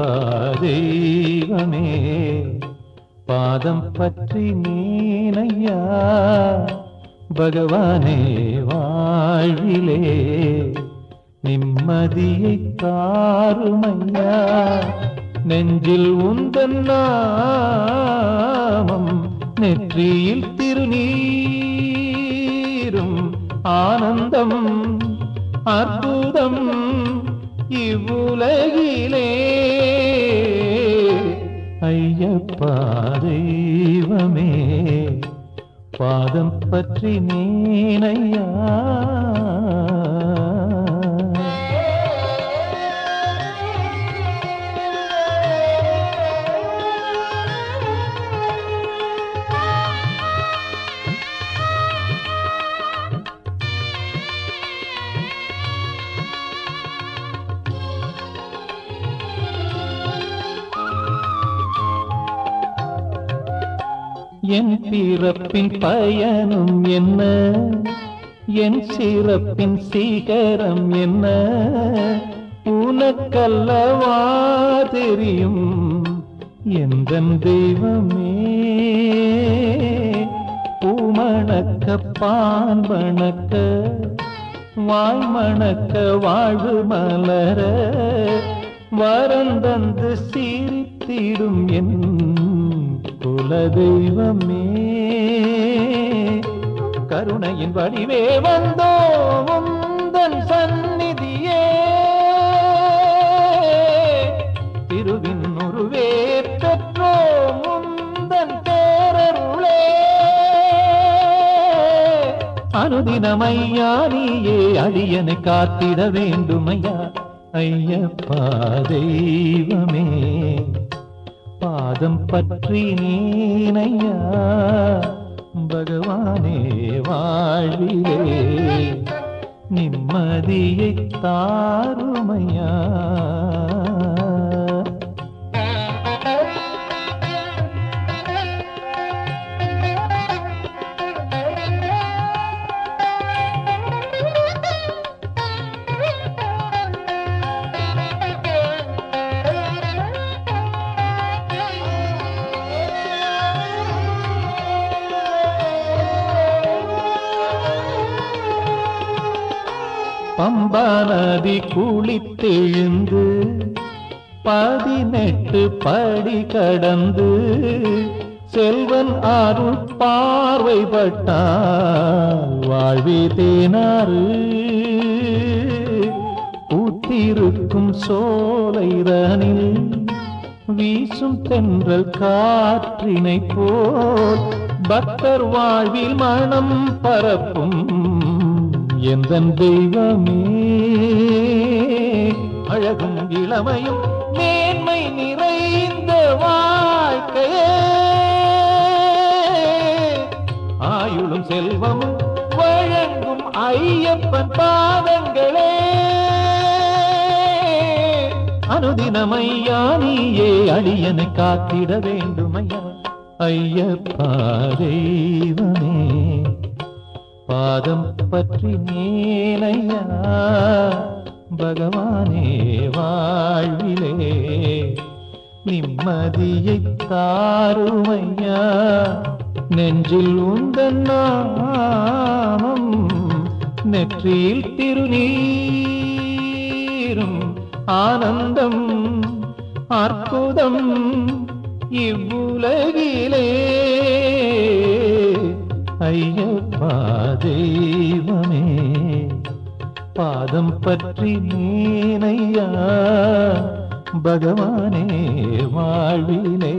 ஐயப்பா தெய்வமே பாதம் பற்றி நீனையா பகவானே வாழ்விலே நிம்மதியை தாருமையா நெஞ்சில் உந்தன் நாமம் நெற்றியில் திருநீரும் ஆனந்தம் அற்புதம் இவ்வுலகிலே ஐயப்பா தெய்வமே பாதம் பற்றி நீனையா என் பிறப்பின் பயனும் என்ன என் சிறப்பின் சீகரம் என்ன உனக்கல்லவா தெரியும் எந்த தெய்வமே பூமணக்க பான் மணக்க வாய் மணக்க வாழ்வு மலர வரந்தந்து சிரித்திடும் என் குலதெய்வமே கருணையின் வடிவே வந்தோ உந்தன் சந்நிதியே திருவின் உருவே பெற்றோ முந்தன் பேரருளே அனுதினமையா நீயே அடியனை காத்திட வேண்டுமையா ஐயப்பா தெய்வமே பாதம் பற்றி நீனையா பகவானே வாழ்விலே நிம்மதியை தாருமையா பம்பா நதி குளித்தெழுந்து பதினெட்டு படி கடந்து செல்வன் அருள் பார்வைப்பட்டால் வாழ்வே தேனாறு பூத்திருக்கும் சோலைதனில் வீசும் தென்றல் காற்றினை போல் பக்தர் வாழ்வில் மனம் பரப்பும் எந்த தெய்வமே அழகும் இளமையும் மேன்மை நிறைந்த வாழ்க்கையே ஆயுளும் செல்வமும் வழங்கும் ஐயப்பன் பாதங்களே அனுதினமையா நீயே அடியனை காத்திட வேண்டுமையா ஐயப்பா தெய்வமே பாதம் பற்றி நீனையா பகவானே வாழ்விலே நிம்மதியை தாருமையா நெஞ்சில் உந்தன் நாமம் நெற்றியில் திருநீரும் ஆனந்தம் அற்புதம் இவ்வுலகிலே ஐயப்பா தெய்வமே பாதம் பற்றி நீனையா பகவானே வாழ்விலே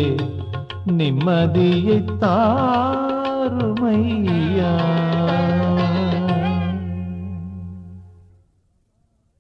நிம்மதியை தாருமையா